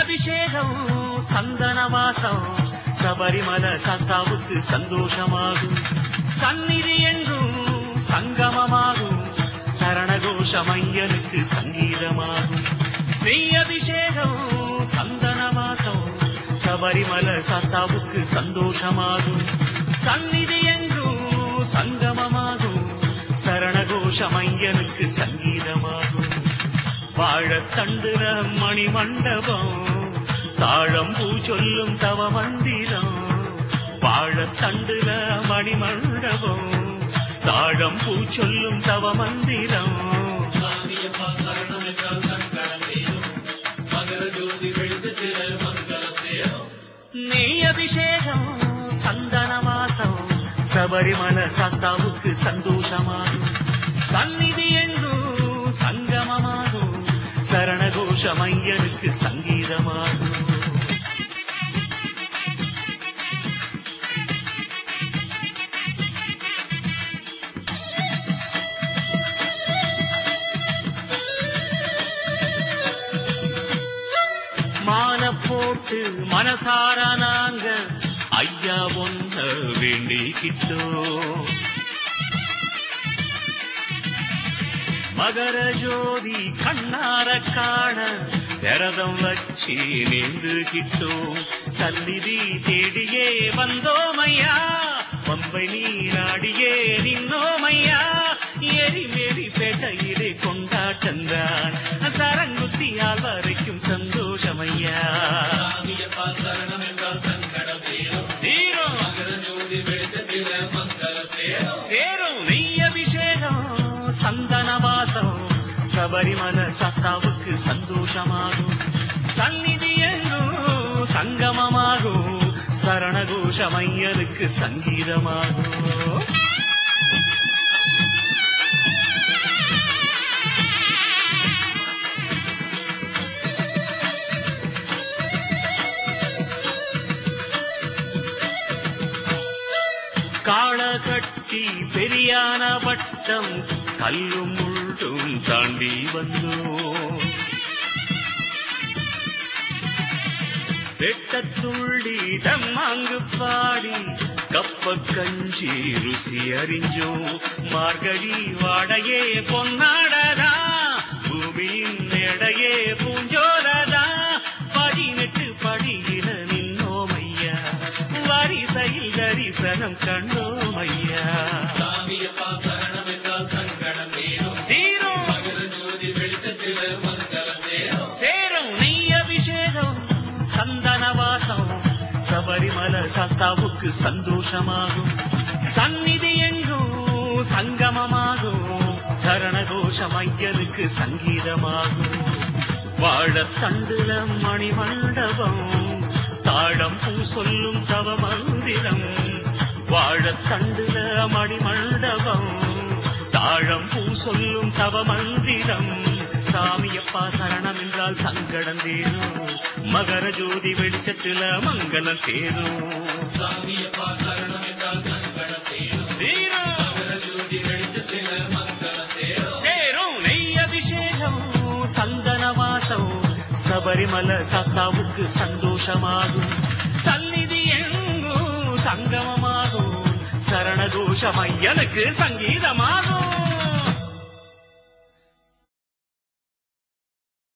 அபிஷேகம் சந்தன வாசம் சபரிமல சாஸ்தாவுக்கு சந்தோஷமாகும் சந்நிதி எங்கும் சங்கமமாகும் சரணகோஷம் ஐயனுக்கு சங்கீதமாகும் நெய் அபிஷேகம் சந்தன வாசம் சபரிமல சாஸ்தாவுக்கு சந்தோஷமாகும் சந்நிதி எங்கும் சங்கமமாகும் சரணகோஷம் ஐயனுக்கு சங்கீதமாகும் வாழத்தண்டுல மணி மண்டபம் தாழம் பூ சொல்லும் தவ மந்திரம் வாழத்தண்டுல மணி மண்டபம் தாழம் பூ சொல்லும் தவ மந்திரம் சாமியப்பா சரணம் என்றால் சங்கடம் தீரும் மகர ஜோதி வெளிச்சத்தில மங்கள சேரும் நெய் அபிஷேகம் சந்தன வாசம் சபரிமல சாஸ்தாவுக்கு சந்தோஷமாகும் சந்நிதி எங்கும் சங்கமமாகும் சரணகோஷம் ஐயனுக்கு சங்கீதமாகும் மான போட்டு மனசார நாங்க ஐயா ஒன்ன வேண்டிக்கிட்டோம் மகர ஜோதி கண்ணார காண விரதம் வச்சு நீந்துகிட்டோம் சந்நிதி தேடியே வந்தோமையா பம்பை நீராடியே நின்னோமையா எரி மேரி பேட்டையிலே கொண்டாட்டந்தான் சரங்குத்தியால் வரைக்கும் சந்தோஷமையா சாமியப்பா சரணம் என்றால் சங்கடம் தீரும் தீரும் மகர ஜோதி வெளிச்சத்தில மங்கள சேரும் சேரும் நெய் அபிஷேகம் சந்தன வாசம் சபரிமல சாஸ்தாவுக்கு சந்தோஷமாகும் சந்நிதி எங்கும் சங்கமமாகும் சரணகோஷம் ஐயனுக்கு சங்கீதமாகும் காள கட்டி பெரியான வட்டம் கல்லும் முள்ளும் தாண்டி வந்தோம் வெட்டத்துள்ளி தம்மாங்கு பாடி கப்ப கஞ்சி ருசி அறிஞ்சோம் மார்கழி வாடையே பொன்னாடதா பூமியின் எடையே பூஞ்சோலதா பதினெட்டு படியில நின்னோமையா வரிசையில் தரிசனம் கண்டோமையா சாமியப்பா சரணம் என்றால் சங்கடம் தீரும் தீரும் மகர ஜோதி வெளிச்சத்தில மங்கள சேரும் சேரும் நெய் அபிஷேகம் சந்தன வாசம் சபரிமல சாஸ்தாவுக்கு சந்தோஷமாகும் சந்நிதி எங்கும் சங்கமமாகும் சரணகோஷம் ஐயனுக்கு சங்கீதமாகும் வாழத்தண்டுல மணி மண்டபம் தாழம் பூ சொல்லும் தவ மந்திரம் வாழத்தண்டுல மணி மண்டபம் தாழம் பூ சொல்லும் தவ மந்திரம் சாமியப்பா சரணம் என்றால் சங்கடம் தேரும் மகர ஜோதி வெளிச்சத்துல மங்களம் சேரும் சாமியப்பா சரணம் என்றால் சங்கடம் தீரும் தீரும் மகர ஜோதி வெளிச்சத்தில மங்கள சேரும் சேரும் நெய் அபிஷேகம் சந்தன வாசம் சபரிமல சாஸ்தாவுக்கு சந்தோஷமாகும் சந்நிதி எங்கும் சங்கமமாகும் சரணகோஷம் ஐயனுக்கு சங்கீதமாகும்